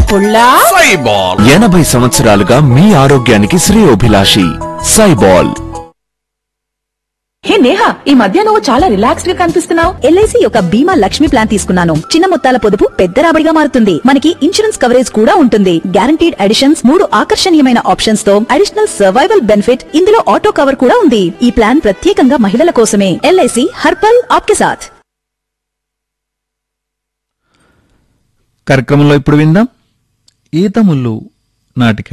పుల్లా సైబాల్ ఎనభై సంవత్సరాలుగా మీ ఆరోగ్యానికి శ్రేయోభిలాషి సైబాల్ హే నేహా ఈ మధ్య నువ్వు చాలా రిలాక్స్డ్ గా కనిపిస్తున్నావు ఎల్ఐసి యొక్క బీమా లక్ష్మి ప్లాన్ తీసుకున్నాను చిన్న మొత్తాల పొదుపు పెద్ద రాబడిగా మారుతుంది మనకి ఇన్సూరెన్స్ కవరేజ్ కూడా ఉంటుంది గ్యారంటీడ్ అడిషన్స్ మూడు ఆకర్షణీయమైన ఆప్షన్స్ తో అడిషనల్ సర్వైవల్ బెనిఫిట్ ఇందులో ఆటో కవర్ కూడా ఉంది ఈ ప్లాన్ ప్రత్యేకంగా మహిళల కోసమే ఎల్ఐసి హర్పల్ ఆప్కే సాథ్ కార్యక్రమంలో ఇప్పుడు విందాం ఈతముళ్ళు నాటిక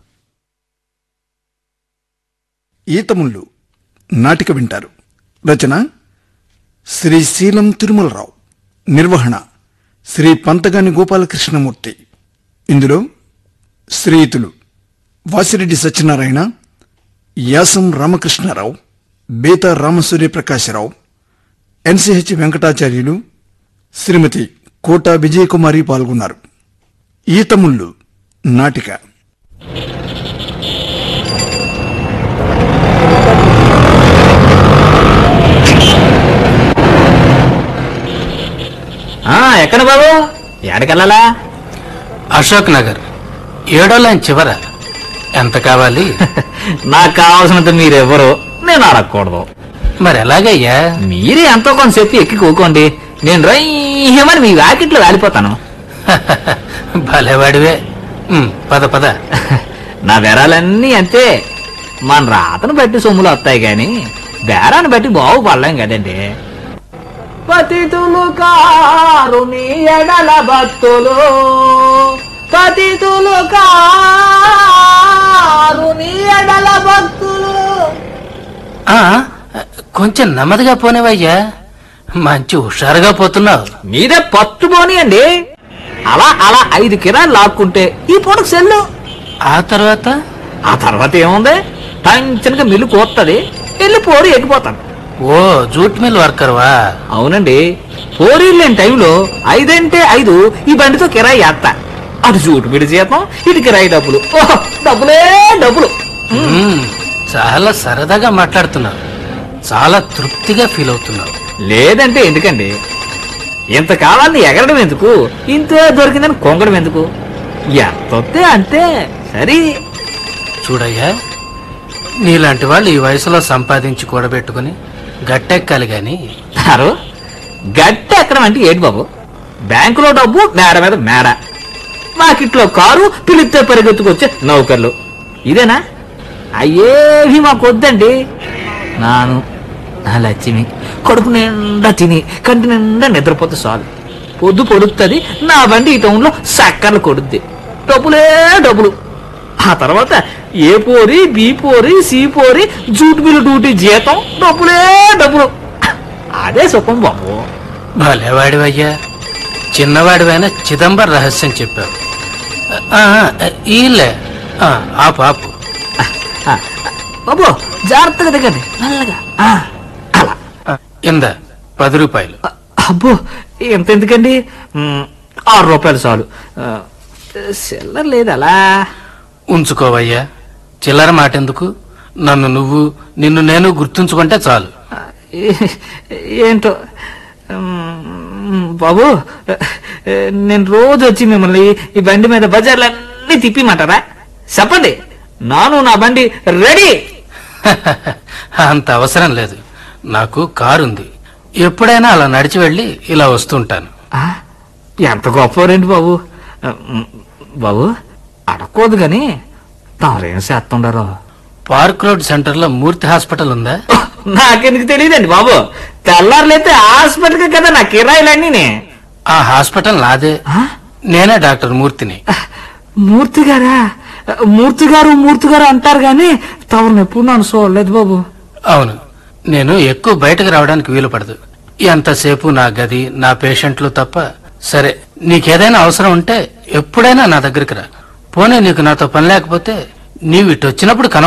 ఈతముళ్ళు నాటిక వింటారు రచన శ్రీ శీలం తిరుమలరావు నిర్వహణ శ్రీ పంతగాని గోపాలకృష్ణమూర్తి ఇందులో శ్రీయుతులు వాసిరెడ్డి సత్యనారాయణ యాసం రామకృష్ణారావు బేత రామసూర్య ప్రకాశరావు ఎన్సిహెచ్ వెంకటాచార్యులు శ్రీమతి కోట విజయకుమారి పాల్గొన్నారు ఈతముళ్ళు నాటిక ఆ ఎక్కడ బాబు ఎక్కడికెళ్ళాలా అశోక్ నగర్ ఏడో లైన్ చివర ఎంత కావాలి నాకు కావాల్సినంత మీరెవ్వరు నేను అడగకూడదు మరి ఎలాగయ్యా మీరే ఎంతో కొంత చెప్పి ఎక్కి కూకోండి నేను రయ్యమని మీ వ్యాకెట్లో వాలిపోతాను భలేవాడివే ఉమ్, పద పద నా బేరాలన్నీ అంతే మన రాతను బట్టి సొమ్ములు వస్తాయి గాని బేరాన్ని బట్టి బాగుపడలేం కదండి పతితులు కారు నీ ఎడల భక్తులు పతితులు కారు నీ ఎడల భక్తులు ఆ, కొంచెం నెమ్మదిగా పోనేవయ్యా మంచి హుషారుగా పోతున్నావు మీదే పట్టు పోనీయండి అలా అలా ఐదు కిరాలు లాక్కుంటే ఈ పూటకు సెల్లు ఆ తర్వాత ఆ తర్వాత ఏముంది టంచనగా మిల్లు కోత్తది వెళ్ళి పోరు ఎక్కిపోతాను ఓ జూట్ మిల్ వర్కర్వా అవునండి పోరీ లేని టైంలో ఐదంటే ఐదు ఈ బండితో కిరాయి చేస్తా అటు చూటు బిడి జీతం ఇటు కిరాయి డబ్బులు ఓహ్, డబ్బులే డబ్బులు ఉమ్, చాలా సరదాగా మాట్లాడుతున్నావు చాలా తృప్తిగా ఫీల్ అవుతున్నావు లేదంటే ఎందుకండి ఇంతకాలాన్ని ఎగరడం ఎందుకు ఇంతే దొరికిందని కొంగడం ఎందుకు ఎంత వస్తే అంతే సరే చూడయ్యా నీలాంటి వాళ్ళు ఈ వయసులో సంపాదించి కూడబెట్టుకుని గట్టెక్కాలి గాని సారు గట్టి ఎక్కడం అంటే ఏంటి బాబు బ్యాంకులో డబ్బు మేడ మీద మేడ మాకిట్లో కారు పిలిస్తే పరిగెత్తుకొచ్చే నౌకర్లు ఇదేనా అయ్యేవి మాకు వద్దండి నాను నా లక్ష్మి కడుపు నిండా తిని కంటి నిండా నిద్రపోతే చాలు పొద్దు పొడుస్తుంది నా బండి ఈ టౌన్లో సక్కర్లు కొడుద్ది డబ్బులే డబ్బులు ఆ తర్వాత ఏ పోరి బి పోరి సి పోరి జూట్ బిల్లు డ్యూటీ జీతం డబ్బులే డబ్బులు అదే సుఖం బాబు భలేవాడివయ్యా చిన్నవాడివైనా చిదంబర రహస్యం చెప్పావు ఆ, ఆ, ఈలే ఆ, ఆపు ఆపు ఆ, బాబు జాగ్రత్తగా దిగండి మెల్లగా ఆ, అలా ఆ, ఇందా పది రూపాయలు ఆ, అబ్బో ఎంత ఎందుకండి మ్, ఆరు రూపాయలు చాలు ఆ, చిల్లర లేదు అలా ఉంచుకోవయ్యా చిల్లర మాటెందుకు నన్ను నువ్వు నిన్ను నేను గుర్తుంచుకుంటే చాలు ఆ, ఏ- ఏంటో మ్, బాబు నేను రోజు వచ్చి మిమ్మల్ని ఈ బండి మీద బజార్లన్నీ తిప్పిమంటారా చెప్పండి నాను నా బండి రెడీ అంత అవసరం లేదు నాకు కారుంది ఎప్పుడైనా అలా నడిచి వెళ్ళి ఇలా వస్తుంటాను ఆ, ఎంత గొప్పవారండి బాబు ఆ, మ్, బాబు అడగకూడదు కానీ తారేం చేస్తుండారో పార్క్ రోడ్ సెంటర్లో మూర్తి హాస్పిటల్ ఉందా నాకెందుకు తెలియదండి బాబు తెల్లారులైతే హాస్పిటల్కి కదా నా కిరాయిలన్నీ ఆ హాస్పిటల్ నాదే నేనే డాక్టర్ మూర్తిని మూర్తి గారా మూర్తి గారు మూర్తి గారు అంటారు గాని తవరిని ఎప్పుడు నన్ను చూడలేదు బాబు అవును నేను ఎక్కువ బయటకు రావడానికి వీలు పడదు ఎంతసేపు నా గది నా పేషెంట్లు తప్ప సరే నీకేదైనా అవసరం ఉంటే ఎప్పుడైనా నా దగ్గరికి రా పోనీ నీకు నాతో పని లేకపోతే నీవు ఇటు వచ్చినప్పుడు కన